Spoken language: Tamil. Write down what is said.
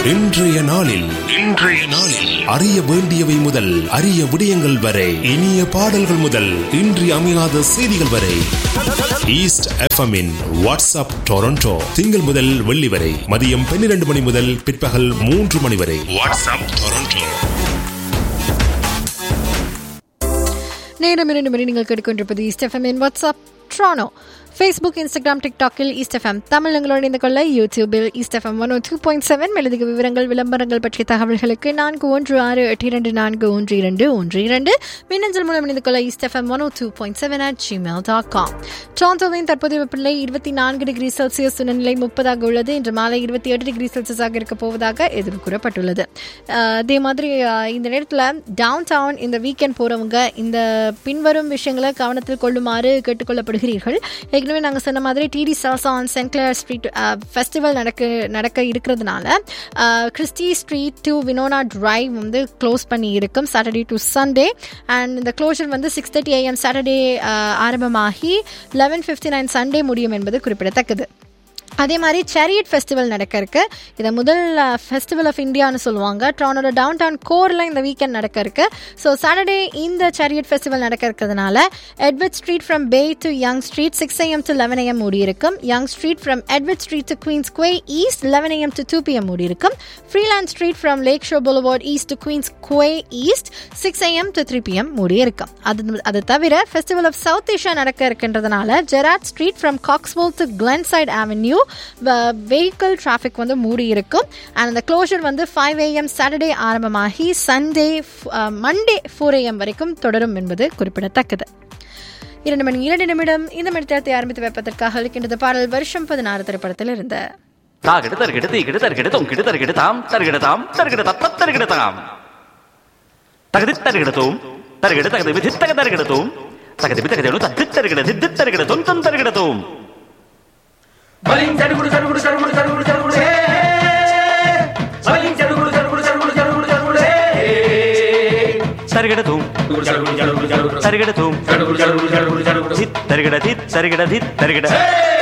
இன்றைய நாளில் இன்றைய நாளில் அறிய வேண்டியவை முதல் அரிய விடயங்கள் வரை இனிய பாடல்கள் முதல் இன்றி அமையாத செய்திகள் வரை ஈஸ்ட் எஃப்எம்மின் வாட்ஸ்அப் டொரண்டோ திங்கள் முதல் வெள்ளி வரை மதியம் பன்னிரண்டு மணி முதல் பிற்பகல் மூன்று மணி வரை வாட்ஸ்அப் டொரண்டோ நேரம் இரண்டு மணி நீங்கள் கேட்டுக்கொண்டிருப்பது ஈஸ்ட் எஃப்எம் வாட்ஸ்அப் ட்ரானோ ஃபேஸ்புக் இன்ஸ்டாகிராம் டிக்டாக்கில் ஈஸ்ட் எஃப்எம் தமிழ் எங்களோடு இணைந்து கொள்ள யூடியூபில் East FM one two point seven மெழுதிக விவரங்கள் விளம்பரங்கள் பற்றிய தகவல்களுக்கு நான்கு ஒன்று ஆறு எட்டு இரண்டு நான்கு ஒன்று இரண்டு ஒன்று இரண்டு மின்னஞ்சல் மூலம் இணைந்து கொள்ள East FM one two point seven at Gmail dot com டொரண்டோவின் தற்போதைய வெப்பநிலை இருபத்தி நான்கு டிகிரி செல்சியஸ் சுனநிலை முப்பதாக உள்ளது இன்று மாலை இருபத்தி எட்டு டிகிரி செல்சியஸாக இருக்க போவதாக எதிர்ப்பு கூறப்பட்டுள்ளது அஹ், அதே மாதிரி அஹ், இந்த நேரத்தில் டவுன் டவுன் இந்த வீக்கெண்ட் போகிறவங்க இந்த பின்வரும் விஷயங்களை கவனத்தில் கொள்ளுமாறு கேட்டுக்கொள்ளப்படுகிறீர்கள் ஏற்கனவே நாங்கள் சொன்ன மாதிரி டிடி சாசா ஆன் சென்க்ளர் ஸ்ட்ரீட் ஃபெஸ்டிவல் நடக்க நடக்க இருக்கிறதுனால ah, Christie street to Winona drive வந்து க்ளோஸ் பண்ணி இருக்கும் சாட்டர்டே டு சண்டே அண்ட் இந்த க்ளோஷர் வந்து சிக்ஸ் தேர்ட்டி ஏஎம் சாட்டர்டே ஆரம்பமாகி லெவன் ஃபிஃப்டி நைன் சண்டே முடியும் என்பது குறிப்பிடத்தக்கது அதே மாதிரி சேரியட் ஃபெஸ்டிவல் நடக்க இருக்கு இதை முதல் ஃபெஸ்டிவல் ஆஃப் இந்தியான்னு சொல்லுவாங்க ட்ரானோட டவுன் டவுன் கோரில் இந்த வீக்கெண்ட் நடக்க இருக்கு ஸோ சாட்டர்டே இந்த சேரியட் ஃபெஸ்டிவல் நடக்க இருக்கிறதுனால Edward street from Bay to Yonge street six AM to eleven AM மூடி இருக்கும் Yonge street from Edward street to Queens Quay east eleven AM to two PM மூடி இருக்கும் Freeland street from Lake Shore boulevard east to Queens Quay east six AM to three PM மூடி இருக்கும் அது அது தவிர ஃபெஸ்டிவல் ஆஃப் சவுத் ஏஷியா நடக்க இருக்கின்றதுனால Gerrard street from Coxwell to Glenside avenue vehicle traffic வந்து மூடி இருக்கும் அண்ட் அந்த க்ளோஷர் வந்து ஃபைவ் ஏஎம் சாட்டர்டே ஆரம்பமாகி சண்டே மண்டே ஃபோர் ஏஎம் வரைக்கும் தொடரும் என்பது குறிப்பிடத்தக்கது இரண்டு மணி இரண்டு நிமிடம் இந்த மணித்தளத்தை ஆரம்பித்து வைப்பதற்காக இருக்கின்றது பாடல் வருஷம் பதினாறு திரைப்படத்தில் இருந்த தாகிடு தருகிடு தீகிடு தருகிடு தொங்கிடு தருகிடு தாம் தருகிடு தாம் தருகிடு தப்ப தருகிடு தாம் தகுதி தருகிடு தூம் தருகிடு தகுதி விதி தக தருகிடு தூம் தகுதி தகுதி தத்து தருகிடு தித்து தருகிடு தொன் தொன் தருகிடு தூம் బలిం చడుగుడు చడుగుడు చడుగుడు చడుగుడు చడుగుడు హే బలిం చడుగుడు చడుగుడు చడుగుడు చడుగుడు చడుగుడు హే தருகிடு தூம் చడుగుడు చడుగుడు చడుగుడు చడుగుడు தருகிடு தூம் చడుగుడు చడుగుడు చడుగుడు చడుగుడు தித் தருகிட தித் தருகிட தித் தருகிட